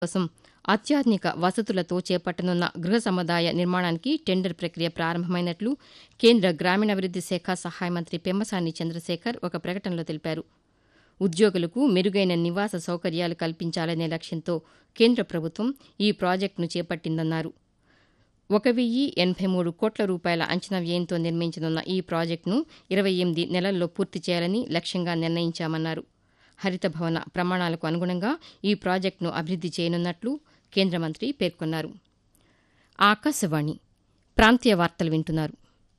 కోసం అత్యాధునిక వసతులతో చేపట్టనున్న గృహ సముదాయ నిర్మాణానికి టెండర్ ప్రక్రియ ప్రారంభమైనట్లు కేంద్ర గ్రామీణాభివృద్ది శాఖ సహాయ మంత్రి పెమ్మసాని చంద్రశేఖర్ ఒక ప్రకటనలో తెలిపారు ఉద్యోగులకు మెరుగైన నివాస సౌకర్యాలు కల్పించాలనే లక్ష్యంతో కేంద్ర ప్రభుత్వం ఈ ప్రాజెక్టును చేపట్టిందన్నారు ఒక వెయ్యి ఎనబై మూడు కోట్ల రూపాయల అంచనా వ్యయంతో నిర్మించనున్న ఈ ప్రాజెక్టును ఇరవై ఎనిమిది నెలల్లో పూర్తి చేయాలని లక్ష్యంగా నిర్ణయించామన్నారు హరిత భవన ప్రమాణాలకు అనుగుణంగా ఈ ప్రాజెక్టును అభివృద్ది చేయనున్నట్లు కేంద్ర మంత్రి పేర్కొన్నారు ఆకాశవాణి ప్రాంతీయ వార్తలు వింటున్నారు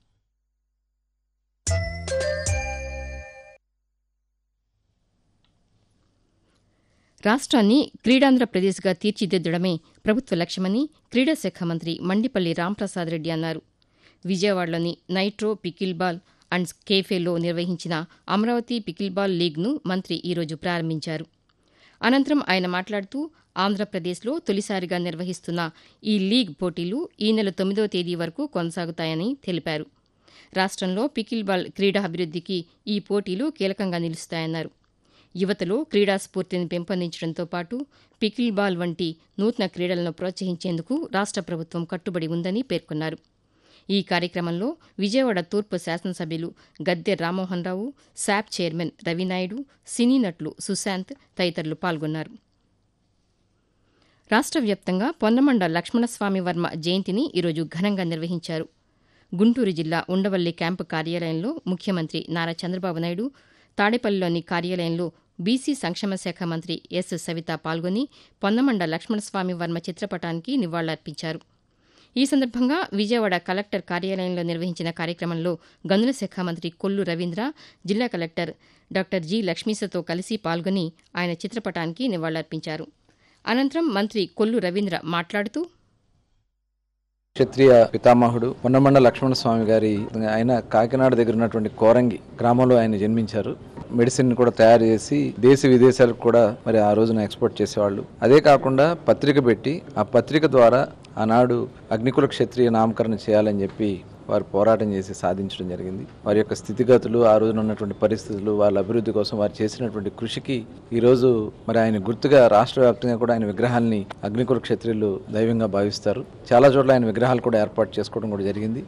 రాష్ట్రాన్ని క్రీడాంధ్రప్రదేశ్గా తీర్చిదిద్దడమే ప్రభుత్వ లక్ష్యమని క్రీడా శాఖ మంత్రి మండిపల్లి రాంప్రసాద్ రెడ్డి అన్నారు విజయవాడలోని నైట్రో పికిల్ బాల్ అండ్ కేఫేలో నిర్వహించిన అమరావతి పికిల్ బాల్ లీగ్ను మంత్రి ఈరోజు ప్రారంభించారు అనంతరం ఆయన మాట్లాడుతూ ఆంధ్రప్రదేశ్లో తొలిసారిగా నిర్వహిస్తున్న ఈ లీగ్ పోటీలు ఈ నెల తొమ్మిదవ తేదీ వరకు కొనసాగుతాయని తెలిపారు రాష్ట్రంలో పికిల్ బాల్ క్రీడా అభివృద్దికి ఈ పోటీలు కీలకంగా నిలుస్తాయన్నారు యువతలో క్రీడా స్ఫూర్తిని పెంపొందించడంతో పాటు పికిల్ బాల్ వంటి నూతన క్రీడలను ప్రోత్సహించేందుకు రాష్ట ప్రభుత్వం కట్టుబడి ఉందని పేర్కొన్నారు ఈ కార్యక్రమంలో విజయవాడ తూర్పు శాసనసభ్యులు Gadde Rammohan Rao SAAP chairman Ravinaidu cine నటులు సుశాంత్ తదితరులు పాల్గొన్నారు రాష్ట్ర వ్యాప్తంగా పొన్నమండ లక్ష్మణస్వామి వర్మ జయంతిని ఈరోజు ఘనంగా నిర్వహించారు గుంటూరు జిల్లా ఉండవల్లి క్యాంపు కార్యాలయంలో ముఖ్యమంత్రి నారా చంద్రబాబు నాయుడు తాడేపల్లిలోని కార్యాలయంలో బీసీ సంక్షేమ శాఖ మంత్రి ఎస్ సవిత పాల్గొని పొన్నమండ లక్ష్మణస్వామి వర్మ చిత్రపటానికి నివాళులర్పించారు ఈ సందర్భంగా విజయవాడ కలెక్టర్ కార్యాలయంలో నిర్వహించిన కార్యక్రమంలో గనుల శాఖ మంత్రి కొల్లు రవీంద్ర జిల్లా కలెక్టర్ డాక్టర్ జి లక్ష్మీసతో కలిసి పాల్గొని ఆయన చిత్రపటానికి నివాళులర్పించారు అనంతరం మంత్రి కొల్లు రవీంద్ర మాట్లాడుతూ క్షత్రియ పితామహుడు పొన్నమండ లక్ష్మణ స్వామి గారి ఆయన కాకినాడ దగ్గర ఉన్నటువంటి కోరంగి గ్రామంలో ఆయన జన్మించారు మెడిసిన్ కూడా తయారు చేసి దేశ విదేశాలకు కూడా మరి ఆ రోజున ఎక్స్పోర్ట్ చేసేవాళ్ళు అదే కాకుండా పత్రిక పెట్టి ఆ పత్రిక ద్వారా ఆనాడు అగ్నికుల క్షత్రియ నామకరణ చేయాలని చెప్పి వారు పోరాటం చేసి సాధించడం జరిగింది వారి యొక్క స్థితిగతులు ఆ రోజున ఉన్నటువంటి పరిస్థితులు వాళ్ళ అభివృద్ధి కోసం వారు చేసినటువంటి కృషికి ఈరోజు మరి ఆయన గుర్తుగా రాష్ట్ర వ్యాప్తంగా కూడా ఆయన విగ్రహాల్ని అగ్నికుల క్షత్రియులు దైవంగా భావిస్తారు చాలా చోట్ల ఆయన విగ్రహాలు కూడా ఏర్పాటు చేసుకోవడం కూడా జరిగింది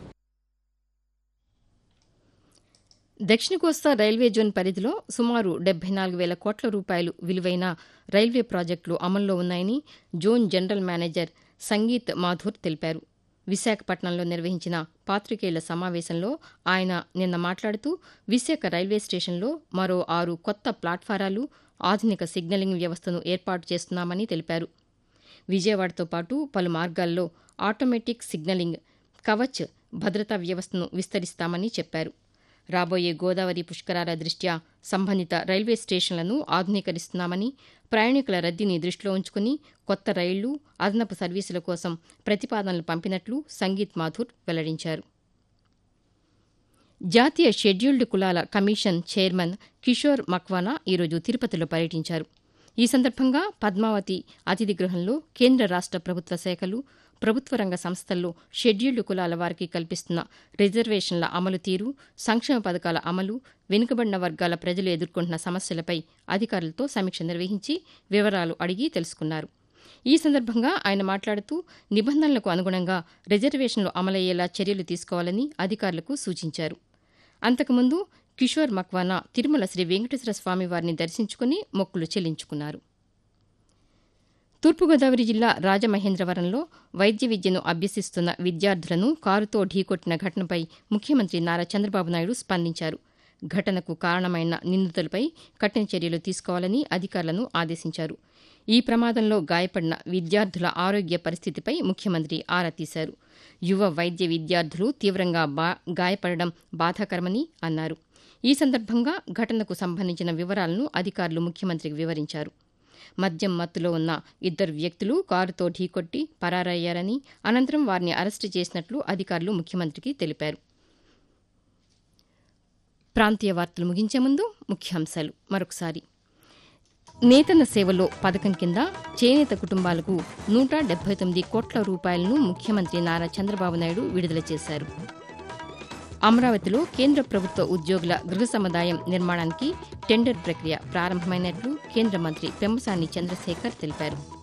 దక్షిణ కోస్తా రైల్వే జోన్ పరిధిలో సుమారు డెబ్బై నాలుగు వేల కోట్ల రూపాయలు విలువైన రైల్వే ప్రాజెక్టులు అమల్లో ఉన్నాయని zone general manager Sangeet Mathur తెలిపారు విశాఖపట్నంలో నిర్వహించిన పాతికేయుల సమావేశంలో ఆయన నిన్న మాట్లాడుతూ విశాఖ రైల్వే స్టేషన్లో మరో ఆరు కొత్త ప్లాట్ఫారాలు ఆధునిక సిగ్నలింగ్ వ్యవస్థను ఏర్పాటు చేస్తున్నామని తెలిపారు విజయవాడతో పాటు పలు మార్గాల్లో ఆటోమేటిక్ సిగ్నలింగ్ కవచ్ భద్రతా వ్యవస్థను విస్తరిస్తామని చెప్పారు రాబోయే గోదావరి పుష్కరాల దృష్ట్యా సంబంధిత రైల్వే స్టేషన్లను ఆధునీకరిస్తున్నామని ప్రయాణికుల రద్దీని దృష్టిలో ఉంచుకుని కొత్త రైళ్లు అదనపు సర్వీసుల కోసం ప్రతిపాదనలు పంపినట్లు సంగీత్ మాథూర్ వెల్లడించారు జాతీయ షెడ్యూల్డ్ కులాల కమిషన్ చైర్మన్ కిషోర్ మక్వానా ఈరోజు తిరుపతిలో పర్యటించారు ఈ సందర్భంగా పద్మావతి అతిథి గృహంలో కేంద్ర రాష్ట ప్రభుత్వ శాఖలు ప్రభుత్వ రంగ సంస్థల్లో షెడ్యూల్డ్ కులాల వారికి కల్పిస్తున్న రిజర్వేషన్ల అమలు తీరు సంక్షేమ పథకాల అమలు వెనుకబడిన వర్గాల ప్రజలు ఎదుర్కొంటున్న సమస్యలపై అధికారులతో సమీక్ష నిర్వహించి వివరాలు అడిగి తెలుసుకున్నారు ఈ సందర్భంగా ఆయన మాట్లాడుతూ నిబంధనలకు అనుగుణంగా రిజర్వేషన్లు అమలయ్యేలా చర్యలు తీసుకోవాలని అధికారులకు సూచించారు అంతకుముందు కిషోర్ మక్వానా తిరుమల శ్రీ వెంకటేశ్వర స్వామి వారిని దర్శించుకుని మొక్కులు చెల్లించుకున్నారు తూర్పుగోదావరి జిల్లా రాజమహేంద్రవరంలో వైద్య విద్యను అభ్యసిస్తున్న విద్యార్థులను కారుతో ఢీకొట్టిన ఘటనపై ముఖ్యమంత్రి నారా చంద్రబాబు నాయుడు స్పందించారు ఘటనకు కారణమైన నిందితులపై కఠిన చర్యలు తీసుకోవాలని అధికారులను ఆదేశించారు ఈ ప్రమాదంలో గాయపడిన విద్యార్థుల ఆరోగ్య పరిస్థితిపై ముఖ్యమంత్రి ఆరా తీశారు యువ వైద్య విద్యార్థులు తీవ్రంగా బా గాయపడడం బాధాకరమని అన్నారు ఈ సందర్భంగా ఘటనకు సంబంధించిన వివరాలను అధికారులు ముఖ్యమంత్రికి వివరించారు మద్యం మత్తులో ఉన్న ఇద్దరు వ్యక్తులు కారుతో ఢీకొట్టి పరారయ్యారని అనంతరం వారిని అరెస్టు చేసినట్లు అధికారులు ముఖ్యమంత్రికి తెలిపారు ప్రాంతీయ వార్తలు ముగించే ముందు ముఖ్యాంశాలు మరొకసారి నేతన్న సేవలో పథకం కింద చేనేత కుటుంబాలకు నూట డెబ్బై తొమ్మిది కోట్ల రూపాయలను ముఖ్యమంత్రి నారా చంద్రబాబు నాయుడు విడుదల చేశారు అమరావతిలో కేంద్ర ప్రభుత్వ ఉద్యోగుల గృహ సముదాయం నిర్మాణానికి టెండర్ ప్రక్రియ ప్రారంభమైనట్లు కేంద్ర మంత్రి పెమ్మసాని చంద్రశేఖర్ తెలిపారు